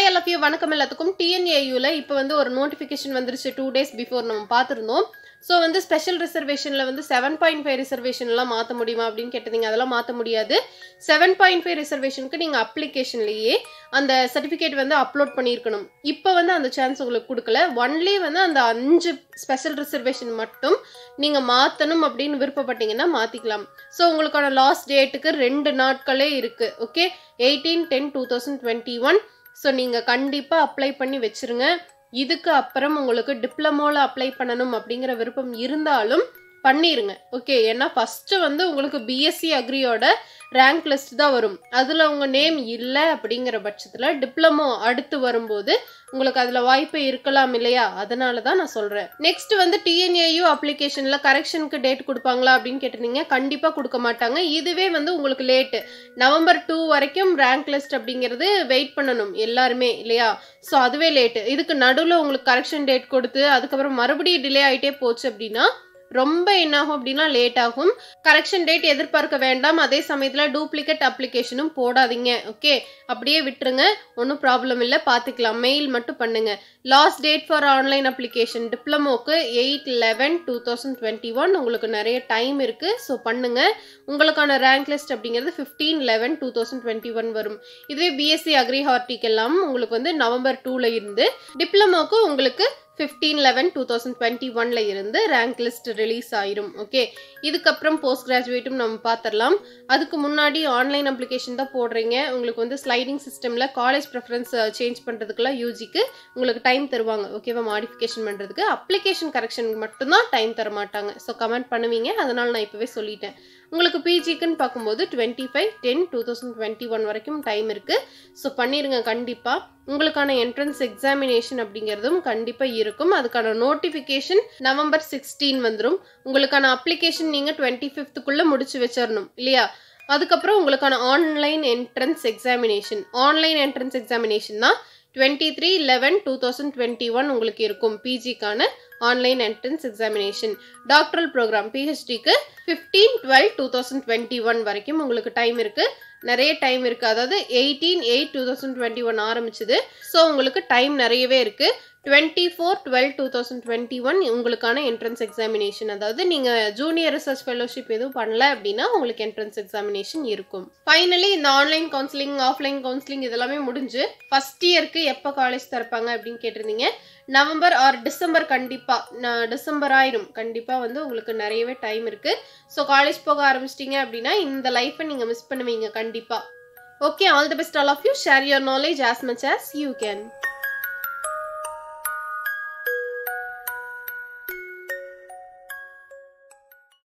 hi all of you வணக்கம் எல்லாத்துக்கும் டிஎன்ஏயூல இப்போ வந்து ஒரு நோட்டிஃபிகேஷன் வந்துருச்சு டூ டேஸ் பிஃபோர் நம்ம பார்த்துருந்தோம் ஸோ வந்து ஸ்பெஷல் ரிசர்வேஷனில் வந்து செவன் பாயிண்ட் ஃபைவ் ரிசர்வேஷன்லாம் மாற்ற முடியுமா அப்படின்னு கேட்டதீங்க அதெல்லாம் மாற்ற முடியாது செவன் பாயிண்ட் ஃபைவ் ரிசர்வேஷனுக்கு நீங்கள் அப்ளிகேஷன்லேயே அந்த சர்டிஃபிகேட் வந்து அப்லோட் பண்ணியிருக்கணும் இப்போ வந்து அந்த சான்ஸ் உங்களுக்கு கொடுக்கல ஒன்லி வந்து அந்த அஞ்சு ஸ்பெஷல் ரிசர்வேஷன் மட்டும் நீங்கள் மாற்றணும் அப்படின்னு விருப்பப்பட்டீங்கன்னா மாற்றிக்கலாம் ஸோ உங்களுக்கான லாஸ்ட் டேட்டுக்கு ரெண்டு நாட்களே இருக்குது okay eighteen ten two thousand twenty one so நீங்கள் கண்டிப்பாக அப்ளை பண்ணி வச்சிருங்க இதுக்கு அப்புறம் உங்களுக்கு டிப்ளமோவில் அப்ளை பண்ணணும் அப்படிங்கிற விருப்பம் இருந்தாலும் பண்ணிருங்க ஓகே ஏன்னா ஃபஸ்ட்டு வந்து உங்களுக்கு பிஎஸ்சி அக்ரியோட ரேங்க் லிஸ்ட் தான் வரும் அதில் உங்கள் நேம் இல்லை அப்படிங்கிற பட்சத்தில் டிப்ளமோ அடுத்து வரும்போது உங்களுக்கு அதில் வாய்ப்பு இருக்கலாம் இல்லையா அதனால தான் நான் சொல்கிறேன் நெக்ஸ்ட் வந்து டிஎன்ஏயு அப்ளிகேஷனில் கரெக்ஷனுக்கு டேட் கொடுப்பாங்களா அப்படின்னு கேட்டிருந்தீங்க கண்டிப்பாக கொடுக்க மாட்டாங்க இதுவே வந்து உங்களுக்கு லேட்டு நவம்பர் டூ வரைக்கும் ரேங்க் லிஸ்ட் அப்படிங்கிறது வெயிட் பண்ணணும் எல்லாருமே இல்லையா ஸோ அதுவே லேட்டு இதுக்கு நடுவில் உங்களுக்கு கரெக்ஷன் டேட் கொடுத்து அதுக்கப்புறம் மறுபடியும் டிலே ஆகிட்டே போச்சு அப்படின்னா ரொம்ப என்னாகும் அப்படின்னா லேட் ஆகும் கரெக்ஷன் டேட் எதிர்பார்க்க வேண்டாம் அதே சமயத்தில் டூப்ளிகேட் அப்ளிகேஷனும் போடாதீங்க ஓகே அப்படியே விட்டுருங்க ஒன்றும் ப்ராப்ளம் இல்லை பார்த்துக்கலாம் மெயில் மட்டும் பண்ணுங்க last date for online application டிப்ளமோக்கு eight eleven two thousand twenty one உங்களுக்கு நிறைய டைம் இருக்குது ஸோ பண்ணுங்க உங்களுக்கான ரேங்க் லிஸ்ட் அப்படிங்கிறது fifteen eleven two thousand twenty one வரும் இதுவே பிஎஸ்சி அக்ரி ஹார்டிக் எல்லாம் உங்களுக்கு வந்து நவம்பர் டூவில் இருந்து டிப்ளமோக்கு உங்களுக்கு fifteen eleven two thousand twenty ஒன்ல இருந்து ரேங்க் லிஸ்ட் ரிலீஸ் ஆயிரும் ஓகே இதுக்கப்புறம் போஸ்ட் கிராஜுவேட்டும் நம்ம பார்த்துடலாம் அதுக்கு முன்னாடி ஆன்லைன் அப்ளிகேஷன் தான் போடுறீங்க உங்களுக்கு வந்து ஸ்லைடிங் சிஸ்டமில் காலேஜ் ப்ரிஃபரன்ஸ் சேஞ்ச் பண்ணுறதுக்குலாம் யூஜிக்கு உங்களுக்கு டைம் தருவாங்க ஓகேவா மாடிஃபிகேஷன் பண்ணுறதுக்கு அப்ளிகேஷன் கரெக்ஷனுக்கு மட்டும்தான் டைம் தர மாட்டாங்க ஸோ கமெண்ட் பண்ணுவீங்க அதனால் நான் இப்போவே சொல்லிட்டேன் உங்களுக்கு பிஜிக்குன்னு பார்க்கும்போது twenty five ten two thousand twenty one வரைக்கும் டைம் இருக்குது ஸோ பண்ணிடுங்க கண்டிப்பாக உங்களுக்கான என்ட்ரன்ஸ் எக்ஸாமினேஷன் அப்படிங்கிறதும் கண்டிப்பாக இருக்கும் அதுக்கான நோட்டிஃபிகேஷன் நவம்பர் சிக்ஸ்டீன் வந்துடும் உங்களுக்கான அப்ளிகேஷன் நீங்கள் டுவெண்ட்டி ஃபிஃப்த்துக்குள்ளே முடிச்சு வச்சிடணும் இல்லையா அதுக்கப்புறம் உங்களுக்கான online entrance examination online entrance examination தான் twenty three eleven two thousand twenty one உங்களுக்கு இருக்கும் பிஜிக்கான online entrance examination doctoral programme பிஹெச்டிக்கு fifteen twelve two thousand twenty one வரைக்கும் உங்களுக்கு டைம் இருக்குது நிறைய டைம் இருக்குது அதாவது eighteen eight two thousand twenty one ஆரம்பிச்சுது ஸோ உங்களுக்கு டைம் நிறையவே இருக்குது twenty four twelve two thousand twenty one உங்களுக்கான என்ட்ரன்ஸ் எக்ஸாமினேஷன் அதாவது நீங்கள் ஜூனியர் ரிசர்ச் ஃபெலோஷிப் எதுவும் பண்ணல அப்படின்னா உங்களுக்கு என்ட்ரன்ஸ் எக்ஸாமினேஷன் இருக்கும் ஃபைனலி இந்த ஆன்லைன் கவுன்சிலிங் ஆஃப்லைன் கவுன்சிலிங் இதெல்லாமே முடிஞ்சு ஃபஸ்ட் இயருக்கு எப்போ காலேஜ் திறப்பாங்க அப்படின்னு கேட்டிருந்தீங்க நவம்பர் ஆர் டிசம்பர் கண்டிப்பாக டிசம்பர் ஆயிரும் கண்டிப்பாக வந்து உங்களுக்கு நிறையவே டைம் இருக்குது ஸோ காலேஜ் போக ஆரம்பிச்சிட்டிங்க அப்படின்னா இந்த லைஃப்பை நீங்கள் மிஸ் பண்ணுவீங்க கண்டிப்பாக okay all the best all of you share your knowledge as much as you can